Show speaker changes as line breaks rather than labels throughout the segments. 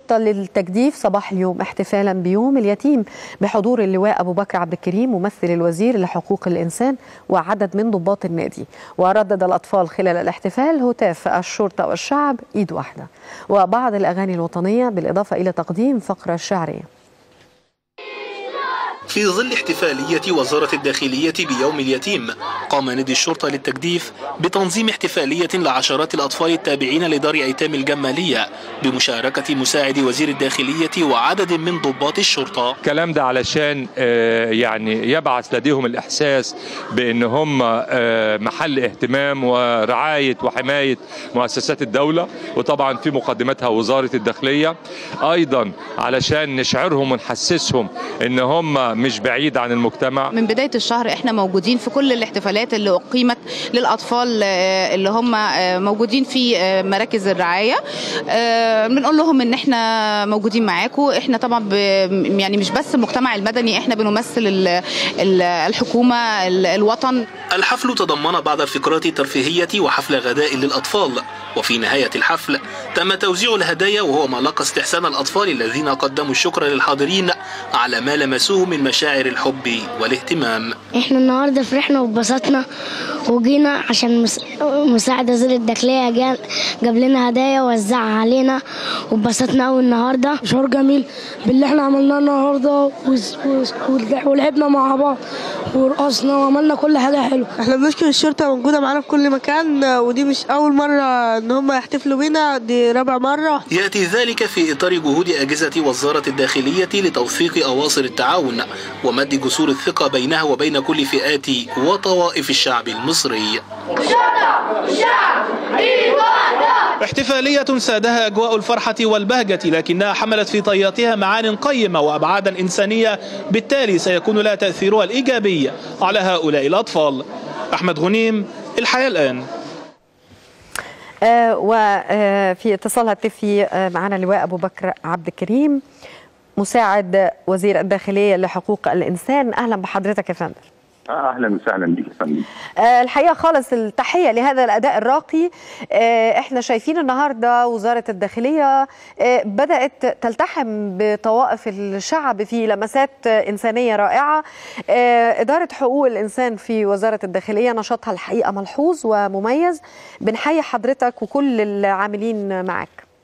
الشرطة للتجديف صباح اليوم احتفالا بيوم اليتيم بحضور اللواء أبو بكر عبد الكريم ممثل الوزير لحقوق الإنسان وعدد من ضباط النادي وردد الأطفال خلال الاحتفال هتاف الشرطة والشعب إيد واحدة وبعض الأغاني الوطنية بالإضافة إلى تقديم فقرة شعرية
في ظل احتفالية وزارة الداخلية بيوم اليتيم قام نادي الشرطة للتجديف بتنظيم احتفالية لعشرات الأطفال التابعين لدار أيتام الجمالية بمشاركة مساعد وزير الداخلية وعدد من ضباط الشرطة
الكلام ده علشان يعني يبعث لديهم الإحساس بأن هم محل اهتمام ورعاية وحماية مؤسسات الدولة وطبعا في مقدمتها وزارة الداخلية أيضا علشان نشعرهم ونحسسهم أن هم مش بعيد عن المجتمع
من بدايه الشهر احنا موجودين في كل الاحتفالات اللي اقيمت للاطفال اللي هم موجودين في مراكز الرعايه بنقول لهم ان احنا موجودين معاكم احنا طبعا يعني مش بس المجتمع المدني احنا بنمثل الحكومه الوطن
الحفل تضمن بعض الفقرات الترفيهيه وحفل غداء للاطفال وفي نهايه الحفل تم توزيع الهدايا وهو ما لقى استحسان الاطفال الذين قدموا الشكر للحاضرين على ما لمسوه من مشاعر الحب والاهتمام
احنا النهارده فرحنا واتبسطنا وجينا عشان مساعد وزير الداخليه جاب لنا هدايا ووزعها علينا واتبسطنا قوي النهارده
شعور جميل باللي احنا عملناه النهارده ولعبنا مع بعض ورقصنا وعملنا كل حاجه حلوه
احنا بنشكر الشرطه موجوده معانا في كل مكان ودي مش اول مره ان هم يحتفلوا بينا دي رابع مره
ياتي ذلك في اطار جهود اجهزه وزاره الداخليه لتوثيق اواصر التعاون ومد جسور الثقه بينها وبين كل فئات وطوائف الشعب المصري احتفالية سادها أجواء الفرحة والبهجة لكنها حملت في طياتها معان قيمة وأبعادا إنسانية بالتالي سيكون لها تأثيرها الإيجابي على هؤلاء الأطفال أحمد غنيم الحياة الآن
آه وفي اتصال هاتفي آه معنا اللواء أبو بكر عبد الكريم مساعد وزير الداخلية لحقوق الإنسان أهلا بحضرتك يا فندم
اهلا وسهلا بك يا فندم
آه الحقيقه خالص التحيه لهذا الاداء الراقي آه احنا شايفين النهارده وزاره الداخليه آه بدات تلتحم بطوائف الشعب في لمسات انسانيه رائعه اداره حقوق الانسان في وزاره الداخليه نشاطها الحقيقه ملحوظ ومميز بنحيي حضرتك وكل العاملين معاك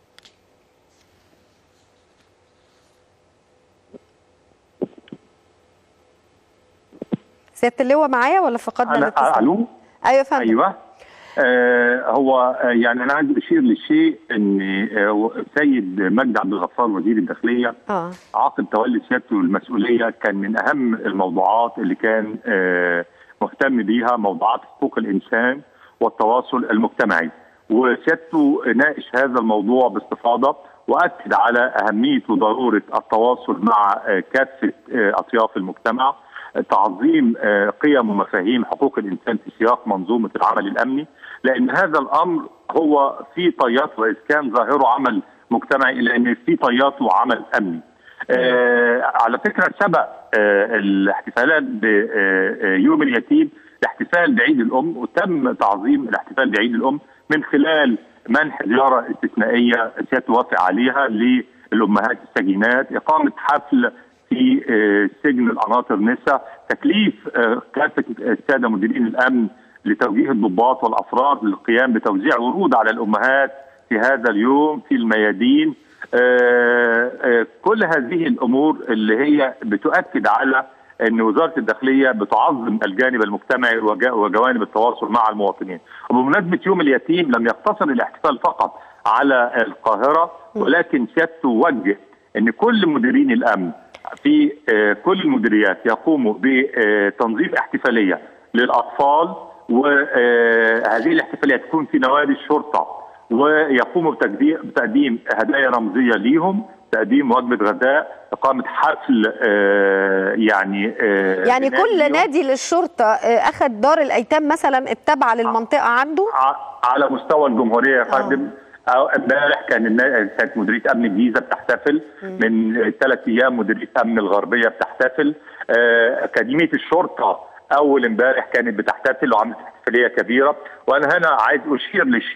سياده اللواء معايا ولا فقدنا
الاتصال؟ الو
ايوه فندم
ايوه آه هو يعني انا عايز اشير للشيء ان آه سيد مجدي عبد الغفار وزير الداخليه
اه
عقب تولي سيادته المسؤوليه كان من اهم الموضوعات اللي كان آه مهتم بيها موضوعات حقوق الانسان والتواصل المجتمعي وسيادته ناقش هذا الموضوع باستفاضه واكد على اهميه وضروره التواصل مع آه كافه آه اطياف المجتمع تعظيم قيم ومفاهيم حقوق الانسان في سياق منظومه العمل الامني لان هذا الامر هو في طياته واذا كان ظاهره عمل مجتمعي الا ان في طياته عمل امني. آه على فكره سبق آه الاحتفالات بيوم اليتيم الاحتفال بعيد الام وتم تعظيم الاحتفال بعيد الام من خلال منح زياره استثنائيه سيادته وافق عليها للامهات السجينات اقامه حفل في سجن القناطر نسا تكليف كافه الساده مديرين الامن لتوجيه الضباط والافراد للقيام بتوزيع ورود على الامهات في هذا اليوم في الميادين كل هذه الامور اللي هي بتؤكد على ان وزاره الداخليه بتعظم الجانب المجتمعي وجوانب التواصل مع المواطنين وبمناسبه يوم اليتيم لم يقتصر الاحتفال فقط على القاهره ولكن سيادته وجه ان كل مديرين الامن في كل المديريات يقوموا بتنظيم احتفاليه للاطفال وهذه الاحتفاليه تكون في نوادي الشرطه ويقوموا بتقديم هدايا رمزيه ليهم تقديم وجبه غداء اقامه حفل يعني
يعني كل نادي للشرطه اخذ دار الايتام مثلا التابعه للمنطقه عنده
على مستوى الجمهوريه يا فندم امبارح كان كانت مديريه امن الجيزه بتحتفل من ثلاث ايام مديريه امن الغربيه بتحتفل اكاديميه الشرطه اول امبارح كانت بتحتفل وعملت احتفاليه كبيره وانا هنا عايز اشير للشيء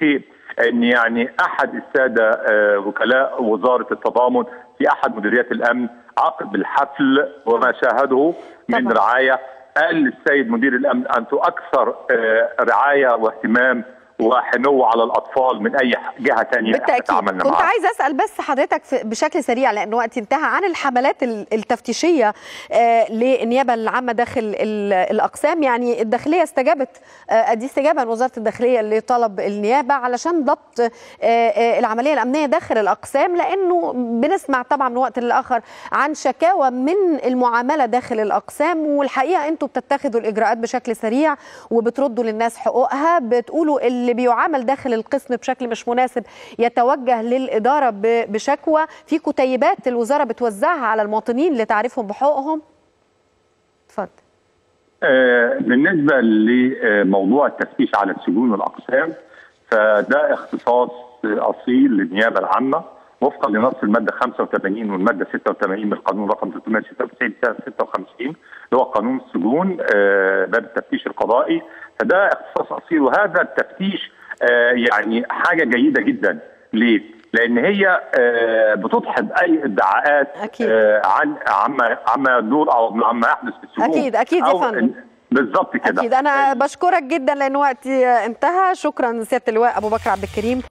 ان يعني احد الساده آه، وكلاء وزاره التضامن في احد مديريات الامن عقب الحفل وما شاهده من
طبعا.
رعايه قال للسيد مدير الامن انتم اكثر آه، رعايه واهتمام وحنو على الاطفال من اي جهه ثانيه
بالتاكيد
تعاملنا
كنت
معها
عايزه اسال بس حضرتك في- بشكل سريع لان وقتي انتهى عن الحملات ال- التفتيشيه آه، للنيابه العامه داخل ال- الاقسام يعني الداخليه استجابت آه، دي استجابه من وزاره الداخليه لطلب النيابه علشان ضبط آه، آه، العمليه الامنيه داخل الاقسام لانه بنسمع طبعا من وقت للاخر عن شكاوى من المعامله داخل الاقسام والحقيقه انتم بتتخذوا الاجراءات بشكل سريع وبتردوا للناس حقوقها بتقولوا اللي بيعامل داخل القسم بشكل مش مناسب يتوجه للاداره ب- بشكوى في كتيبات الوزاره بتوزعها على المواطنين لتعريفهم بحقوقهم اتفضل
آه، بالنسبه لموضوع التفتيش على السجون والاقسام فده اختصاص آه، اصيل للنيابه العامه وفقا لنص الماده 85 والماده 86 من القانون رقم 396 سنه 56 اللي هو قانون السجون آه، باب التفتيش القضائي فده اختصاص اصيل وهذا التفتيش آه، يعني حاجه جيده جدا ليه؟ لان هي آه، بتدحض اي ادعاءات
أكيد.
آه، عن عما عما يدور او عما يحدث في السجون
أكيد- أكيد يا
أو
فندم.
بالظبط كده
اكيد انا بشكرك جدا لان وقتي انتهى شكرا سياده اللواء ابو بكر عبد الكريم